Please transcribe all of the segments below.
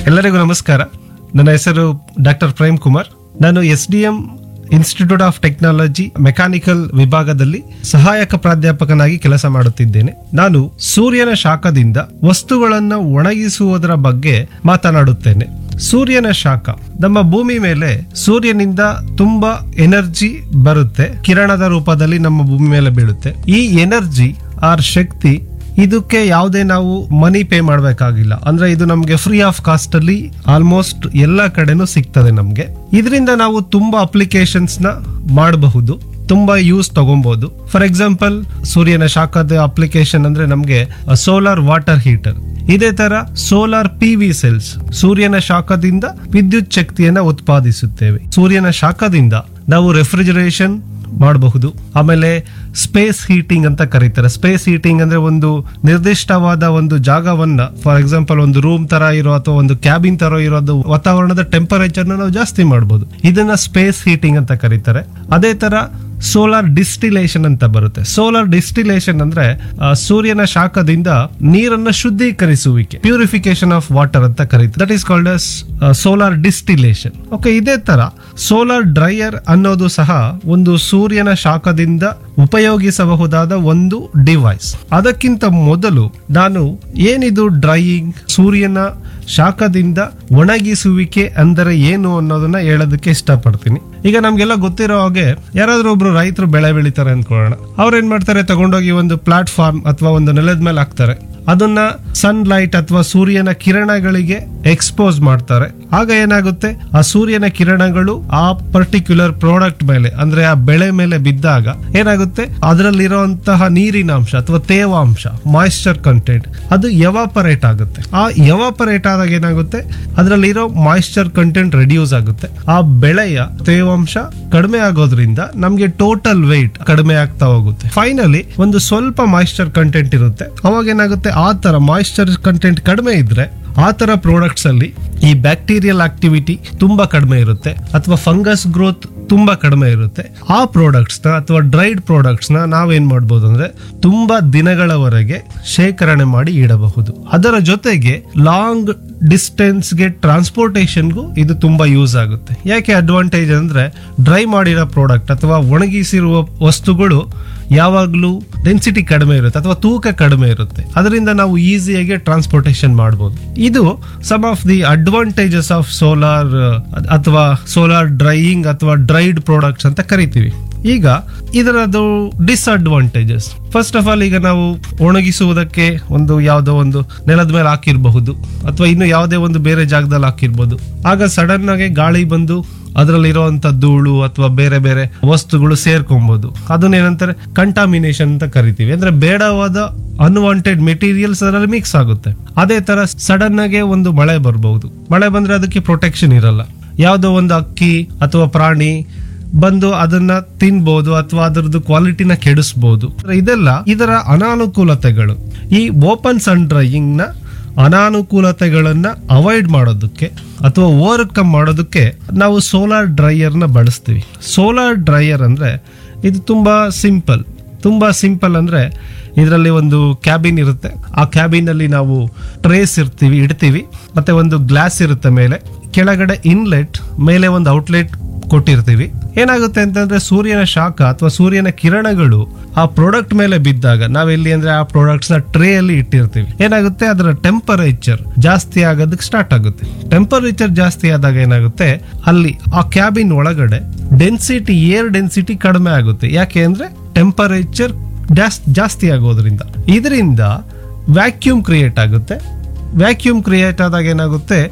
ಎಲ್ಲರಿಗೂ ನಮಸ್ಕಾರ ನನ್ನ ಹೆಸರು ಡಾಕ್ಟರ್ ಪ್ರೇಮ್ ಕುಮಾರ್ ನಾನು S D M institute of technology mechanical ವಿಭಾಗದಲ್ಲಿ ಸಹಾಯಕ ಪ್ರಾಧ್ಯಾಪಕನಾಗಿ ಕೆಲಸ ಮಾಡುತ್ತಿದ್ದೇನೆ ನಾನು ಸೂರ್ಯನ ಶಾಖದಿಂದ ವಸ್ತುಗಳನ್ನು ಒಣಗಿಸುವುದರ ಬಗ್ಗೆ ಮಾತನಾಡುತ್ತೇನೆ ಸೂರ್ಯನ ಶಾಖ ನಮ್ಮ ಭೂಮಿ ಮೇಲೆ ಸೂರ್ಯನಿಂದ ತುಂಬಾ ಎನರ್ಜಿ ಬರುತ್ತೆ ಕಿರಣದ ರೂಪದಲ್ಲಿ ನಮ್ಮ ಭೂಮಿ ಮೇಲೆ ಬೀಳುತ್ತೆ ಈ ಎನರ್ಜಿ ಆರ್ ಶಕ್ತಿ ಇದಕ್ಕೆ ಯಾವುದೇ ನಾವು ಮನಿ ಪೇ ಮಾಡಬೇಕಾಗಿಲ್ಲ ಅಂದ್ರೆ ಇದು ನಮಗೆ ಫ್ರೀ ಆಫ್ ಕಾಸ್ಟ್ ಅಲ್ಲಿ ಆಲ್ಮೋಸ್ಟ್ ಎಲ್ಲ ಕಡೆನೂ ಸಿಗ್ತದೆ ನಮಗೆ ಇದರಿಂದ ನಾವು ತುಂಬಾ ಅಪ್ಲಿಕೇಶನ್ಸ್ ನ ಮಾಡಬಹುದು ತುಂಬಾ ಯೂಸ್ ತಗೊಬಹುದು ಫಾರ್ ಎಕ್ಸಾಂಪಲ್ ಸೂರ್ಯನ ಶಾಖದ ಅಪ್ಲಿಕೇಶನ್ ಅಂದ್ರೆ ನಮಗೆ ಸೋಲಾರ್ ವಾಟರ್ ಹೀಟರ್ ಇದೇ ತರ ಸೋಲಾರ್ ಪಿ ವಿ ಸೆಲ್ಸ್ ಸೂರ್ಯನ ಶಾಖದಿಂದ ವಿದ್ಯುತ್ ಶಕ್ತಿಯನ್ನ ಉತ್ಪಾದಿಸುತ್ತೇವೆ ಸೂರ್ಯನ ಶಾಖದಿಂದ ನಾವು ರೆಫ್ರಿಜರೇಷನ್ ಮಾಡಬಹುದು ಆಮೇಲೆ ಸ್ಪೇಸ್ ಹೀಟಿಂಗ್ ಅಂತ ಕರೀತಾರೆ ಸ್ಪೇಸ್ ಹೀಟಿಂಗ್ ಅಂದ್ರೆ ಒಂದು ನಿರ್ದಿಷ್ಟವಾದ ಒಂದು ಜಾಗವನ್ನ ಫಾರ್ ಎಕ್ಸಾಂಪಲ್ ಒಂದು ರೂಮ್ ತರ ಇರೋ ಅಥವಾ ಒಂದು ಕ್ಯಾಬಿನ್ ತರ ಇರೋದು ವಾತಾವರಣದ ಟೆಂಪರೇಚರ್ ನಾವು ಜಾಸ್ತಿ ಮಾಡಬಹುದು ಇದನ್ನ ಸ್ಪೇಸ್ ಹೀಟಿಂಗ್ ಅಂತ ಕರೀತಾರೆ ಅದೇ ತರ ಸೋಲಾರ್ ಡಿಸ್ಟಿಲೇಷನ್ ಅಂತ ಬರುತ್ತೆ ಸೋಲಾರ್ ಡಿಸ್ಟಿಲೇಷನ್ ಅಂದ್ರೆ ಆ, ಸೂರ್ಯನ ಶಾಖದಿಂದ ನೀರನ್ನ ಶುದ್ಧೀಕರಿಸುವಿಕೆ ಪ್ಯೂರಿಫಿಕೇಶನ್ ಆಫ್ ವಾಟರ್ ಅಂತ ಕರೀತಾರೆ that is called as solar distillation okay ಇದೇ ತರ ಸೋಲಾರ್ ಡ್ರೈಯರ್ ಅನ್ನೋದು ಸಹ ಒಂದು ಸೂರ್ಯನ ಶಾಖದಿಂದ ಉಪಯೋಗಿಸಬಹುದಾದ ಒಂದು ಡಿವೈಸ್ ಅದಕ್ಕಿಂತ ಮೊದಲು ನಾನು ಏನಿದು ಡ್ರೈಯಿಂಗ್ ಸೂರ್ಯನ ಶಾಖದಿಂದ ಒಣಗಿಸುವಿಕೆ ಅಂದರೆ ಏನು ಅನ್ನೋದನ್ನ ಹೇಳೋದಕ್ಕೆ ಇಷ್ಟಪಡ್ತೀನಿ ಈಗ ನಮ್ಗೆಲ್ಲ ಗೊತ್ತಿರೋ ಹಾಗೆ ಯಾರಾದ್ರೂ ಒಬ್ರು ರೈತರು ಬೆಳೆ ಬೆಳಿತಾರೆ ಅನ್ಕೊಳ್ಳೋಣ ಅವ್ರು ಏನ್ ಮಾಡ್ತಾರೆ ತಗೊಂಡೋಗಿ ಒಂದು ಪ್ಲಾಟ್ಫಾರ್ಮ್ ಅಥವಾ ಒಂದು ನೆಲದ ಮೇಲೆ ಹಾಕ್ತಾರೆ ಅದನ್ನ ಸನ್ ಲೈಟ್ ಅಥವಾ ಸೂರ್ಯನ ಕಿರಣಗಳಿಗೆ ಎಕ್ಸ್ಪೋಸ್ ಮಾಡ್ತಾರೆ ಆಗ ಏನಾಗುತ್ತೆ ಆ ಸೂರ್ಯನ ಕಿರಣಗಳು ಆ ಪರ್ಟಿಕ್ಯುಲರ್ ಪ್ರಾಡಕ್ಟ್ ಮೇಲೆ ಅಂದ್ರೆ ಆ ಬೆಳೆ ಮೇಲೆ ಬಿದ್ದಾಗ ಏನಾಗುತ್ತೆ ಅದರಲ್ಲಿರುವಂತಹ ನೀರಿನಾಂಶ ಅಥವಾ ತೇವಾಂಶ ಮಾಯಿಶ್ಚರ್ ಕಂಟೆಂಟ್ ಅದು ಎವಾಪರೇಟ್ ಆಗುತ್ತೆ ಆ ಎವಾಪರೇಟ್ ಆದಾಗ ಏನಾಗುತ್ತೆ ಅದರಲ್ಲಿರೋ ಮಾಯಿಶ್ಚರ್ ಕಂಟೆಂಟ್ ರೆಡ್ಯೂಸ್ ಆಗುತ್ತೆ ಆ ಬೆಳೆಯ ತೇವಾಂಶ ಕಡಿಮೆ ಆಗೋದ್ರಿಂದ ನಮ್ಗೆ ಟೋಟಲ್ ವೆಯ್ಟ್ ಕಡಿಮೆ ಆಗ್ತಾ ಹೋಗುತ್ತೆ ಫೈನಲಿ ಒಂದು ಸ್ವಲ್ಪ ಮಾಯಿಶ್ಚರ್ ಕಂಟೆಂಟ್ ಇರುತ್ತೆ ಅವಾಗ ಏನಾಗುತ್ತೆ ಆ ತರ ಮಾಯಿಶ್ಚರ್ ಕಂಟೆಂಟ್ ಕಡಿಮೆ ಇದ್ರೆ ಆ ತರ ಪ್ರಾಡಕ್ಟ್ಸ್ ಅಲ್ಲಿ ಈ ಬ್ಯಾಕ್ಟೀರಿಯಲ್ ಆಕ್ಟಿವಿಟಿ ತುಂಬಾ ಕಡಿಮೆ ಇರುತ್ತೆ ಅಥವಾ ಫಂಗಸ್ ಗ್ರೋತ್ ತುಂಬಾ ಕಡಿಮೆ ಇರುತ್ತೆ ಆ ಪ್ರಾಡಕ್ಟ್ಸ್ ನ ಅಥವಾ ಡ್ರೈಡ್ ಪ್ರಾಡಕ್ಟ್ಸ್ ನ ನಾವೇನ್ ಮಾಡ್ಬೋದು ಅಂದ್ರೆ ತುಂಬಾ ದಿನಗಳವರೆಗೆ ಶೇಖರಣೆ ಮಾಡಿ ಇಡಬಹುದು ಅದರ ಜೊತೆಗೆ ಲಾಂಗ್ ಡಿಸ್ಟೆನ್ಸ್ಗೆ ಟ್ರಾನ್ಸ್ಪೋರ್ಟೇಷನ್ಗೂ ಇದು ತುಂಬಾ ಯೂಸ್ ಆಗುತ್ತೆ ಯಾಕೆ ಅಡ್ವಾಂಟೇಜ್ ಅಂದ್ರೆ ಡ್ರೈ ಮಾಡಿರೋ ಪ್ರಾಡಕ್ಟ್ ಅಥವಾ ಒಣಗಿಸಿರುವ ವಸ್ತುಗಳು ಯಾವಾಗಲೂ ಡೆನ್ಸಿಟಿ ಕಡಿಮೆ ಇರುತ್ತೆ ಅಥವಾ ತೂಕ ಕಡಿಮೆ ಇರುತ್ತೆ ಅದರಿಂದ ನಾವು ಈಸಿಯಾಗಿ ಟ್ರಾನ್ಸ್ಪೋರ್ಟೇಷನ್ ಮಾಡಬಹುದು ಇದು some of the advantages of solar ಅಥವಾ ಸೋಲಾರ್ ಡ್ರೈಯಿಂಗ್ ಅಥವಾ ಡ್ರೈಡ್ ಪ್ರಾಡಕ್ಟ್ಸ್ ಅಂತ ಕರಿತೀವಿ ಈಗ ಇದರದ್ದು ಡಿಸ್ಅಡ್ವಾಂಟೇಜಸ್ ಫಸ್ಟ್ ಆಫ್ ಆಲ್ ಈಗ ನಾವು ಒಣಗಿಸುವುದಕ್ಕೆ ಒಂದು ಯಾವುದೋ ಒಂದು ನೆಲದ ಮೇಲೆ ಹಾಕಿರಬಹುದು ಅಥವಾ ಇನ್ನು ಯಾವುದೇ ಒಂದು ಬೇರೆ ಜಾಗದಲ್ಲಿ ಹಾಕಿರ್ಬೋದು ಆಗ ಸಡನ್ ಆಗಿ ಗಾಳಿ ಬಂದು ಅದರಲ್ಲಿರುವಂತ ಧೂಳು ಅಥವಾ ಬೇರೆ ಬೇರೆ ವಸ್ತುಗಳು ಸೇರ್ಕೊಬಹುದು ಅದನ್ನ ಏನಂತಾರೆ ಕಂಟಾಮಿನೇಷನ್ ಅಂತ ಕರಿತೀವಿ ಅಂದ್ರೆ ಬೇಡವಾದ ಅನ್ವಾಂಟೆಡ್ ಮೆಟೀರಿಯಲ್ಸ್ ಅದರಲ್ಲಿ ಮಿಕ್ಸ್ ಆಗುತ್ತೆ ಅದೇ ತರ ಸಡನ್ ಆಗಿ ಒಂದು ಮಳೆ ಬರಬಹುದು ಮಳೆ ಬಂದ್ರೆ ಅದಕ್ಕೆ ಪ್ರೊಟೆಕ್ಷನ್ ಇರಲ್ಲ ಯಾವುದೋ ಒಂದು ಅಕ್ಕಿ ಅಥವಾ ಪ್ರಾಣಿ ಬಂದು ಅದನ್ನ ತಿನ್ಬಹುದು ಅಥವಾ ಅದರದ್ದು ಕ್ವಾಲಿಟಿನ ಕೆಡಿಸಬಹುದು ಇದೆಲ್ಲ ಇದರ ಅನಾನುಕೂಲತೆಗಳು ಈ ಓಪನ್ ಸನ್ ಡ್ರೈಯಿಂಗ್ ನ ಅನಾನುಕೂಲತೆಗಳನ್ನ ಅವಾಯ್ಡ್ ಮಾಡೋದಕ್ಕೆ ಅಥವಾ ಓವರ್ಕಮ್ ಮಾಡೋದಕ್ಕೆ ನಾವು ಸೋಲಾರ್ ಡ್ರೈಯರ್ ನ ಬಳಸ್ತೀವಿ ಸೋಲಾರ್ ಡ್ರೈಯರ್ ಅಂದ್ರೆ ಇದು ತುಂಬಾ ಸಿಂಪಲ್ ತುಂಬಾ ಸಿಂಪಲ್ ಅಂದ್ರೆ ಇದರಲ್ಲಿ ಒಂದು ಕ್ಯಾಬಿನ್ ಇರುತ್ತೆ ಆ ಕ್ಯಾಬಿನ್ ಅಲ್ಲಿ ನಾವು ಟ್ರೇಸ್ ಇರ್ತೀವಿ ಇಡ್ತೀವಿ ಮತ್ತೆ ಒಂದು ಗ್ಲಾಸ್ ಇರುತ್ತೆ ಮೇಲೆ ಕೆಳಗಡೆ ಇನ್ಲೆಟ್ ಮೇಲೆ ಒಂದು ಔಟ್ಲೆಟ್ ಕೊಟ್ಟಿರ್ತೀವಿ ಏನಾಗುತ್ತೆ ಅಂತಂದ್ರೆ ಸೂರ್ಯನ ಶಾಖ ಅಥವಾ ಸೂರ್ಯನ ಕಿರಣಗಳು ಆ ಪ್ರಾಡಕ್ಟ್ ಮೇಲೆ ಬಿದ್ದಾಗ ನಾವೆಲ್ಲಿ ಅಂದ್ರೆ ಆ ಪ್ರಾಡಕ್ಟ್ಸ್ ನ ಟ್ರೇ ಅಲ್ಲಿ ಇಟ್ಟಿರ್ತೀವಿ ಏನಾಗುತ್ತೆ ಅದರ ಟೆಂಪರೇಚರ್ ಜಾಸ್ತಿ ಆಗೋದಕ್ಕೆ ಸ್ಟಾರ್ಟ್ ಆಗುತ್ತೆ ಟೆಂಪರೇಚರ್ ಜಾಸ್ತಿ ಆದಾಗ ಏನಾಗುತ್ತೆ ಅಲ್ಲಿ ಆ ಕ್ಯಾಬಿನ್ ಒಳಗಡೆ ಡೆನ್ಸಿಟಿ ಏರ್ ಡೆನ್ಸಿಟಿ ಕಡಿಮೆ ಆಗುತ್ತೆ ಯಾಕೆ ಅಂದ್ರೆ ಟೆಂಪರೇಚರ್ ಜಾಸ್ತಿ ಆಗೋದ್ರಿಂದ ಇದರಿಂದ ವ್ಯಾಕ್ಯೂಮ್ ಕ್ರಿಯೇಟ್ ಆಗುತ್ತೆ ವ್ಯಾಕ್ಯೂಮ್ ಕ್ರಿಯೇಟ್ ಆದಾಗ ಏನಾಗುತ್ತೆ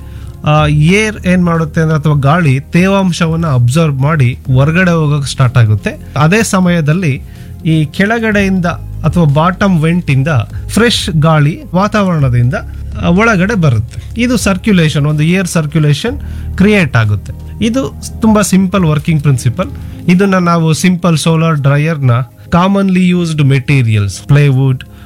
ಏರ್ ಏನ್ ಮಾಡುತ್ತೆ ಅಂದ್ರೆ ಅಥವಾ ಗಾಳಿ ತೇವಾಂಶವನ್ನ ಅಬ್ಸರ್ವ್ ಮಾಡಿ ಹೊರಗಡೆ ಹೋಗಕ್ಕೆ ಸ್ಟಾರ್ಟ್ ಆಗುತ್ತೆ ಅದೇ ಸಮಯದಲ್ಲಿ ಈ ಕೆಳಗಡೆಯಿಂದ ಅಥವಾ ಬಾಟಮ್ ವೆಂಟ್ ಇಂದ ಫ್ರೆಶ್ ಗಾಳಿ ವಾತಾವರಣದಿಂದ ಆ, ಒಳಗಡೆ ಬರುತ್ತೆ ಇದು ಸರ್ಕ್ಯುಲೇಷನ್ ಒಂದು ಏರ್ ಸರ್ಕ್ಯುಲೇಷನ್ ಕ್ರಿಯೇಟ್ ಆಗುತ್ತೆ ಇದು ತುಂಬಾ ಸಿಂಪಲ್ ವರ್ಕಿಂಗ್ ಪ್ರಿನ್ಸಿಪಲ್ ಇದನ್ನ ನಾವು ಸಿಂಪಲ್ ಸೋಲಾರ್ ಡ್ರೈಯರ್ ನ ಕಾಮನ್ಲಿ ಯೂಸ್ಡ್ ಮೆಟೀರಿಯಲ್ಸ್ ಪ್ಲೇವುಡ್